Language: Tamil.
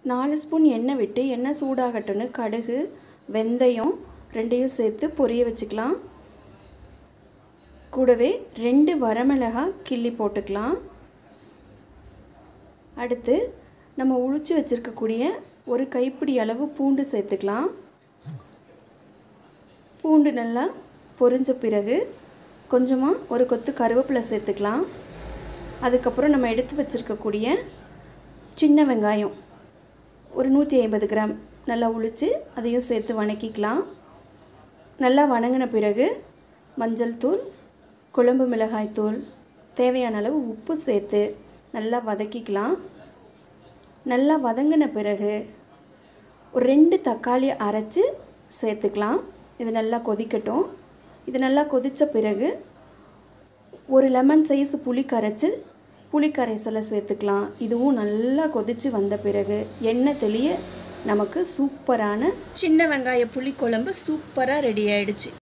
நாலு ஸ்பூன் எண்ணெய் விட்டு எண்ணெய் சூடாகட்டும்னு கடுகு வெந்தயம் ரெண்டையும் சேர்த்து பொரிய வச்சுக்கலாம் கூடவே ரெண்டு வரமிளகாய் கிள்ளி போட்டுக்கலாம் அடுத்து நம்ம உளிச்சு வச்சுருக்கக்கூடிய ஒரு கைப்பிடி அளவு பூண்டு சேர்த்துக்கலாம் பூண்டு நல்லா பொரிஞ்ச பிறகு கொஞ்சமாக ஒரு கொத்து கருவேப்பிலை சேர்த்துக்கலாம் அதுக்கப்புறம் நம்ம எடுத்து வச்சுருக்கக்கூடிய சின்ன வெங்காயம் ஒரு நூற்றி ஐம்பது கிராம் நல்லா உளித்து அதையும் சேர்த்து வணக்கிக்கலாம் நல்லா வணங்கின பிறகு மஞ்சள் தூள் குழம்பு மிளகாய் தூள் தேவையான அளவு உப்பு சேர்த்து நல்லா வதக்கிக்கலாம் நல்லா வதங்கின பிறகு ஒரு ரெண்டு தக்காளி அரைச்சி சேர்த்துக்கலாம் இது நல்லா கொதிக்கட்டும் இது நல்லா கொதித்த பிறகு ஒரு லெமன் சைஸ் புளி கரைச்சி புளி கரைசலை சேர்த்துக்கலாம் இதுவும் நல்லா கொதித்து வந்த பிறகு எண்ணெய் தெளிய நமக்கு சூப்பரான சின்ன வெங்காய புளி குழம்பு சூப்பராக ரெடி ஆயிடுச்சு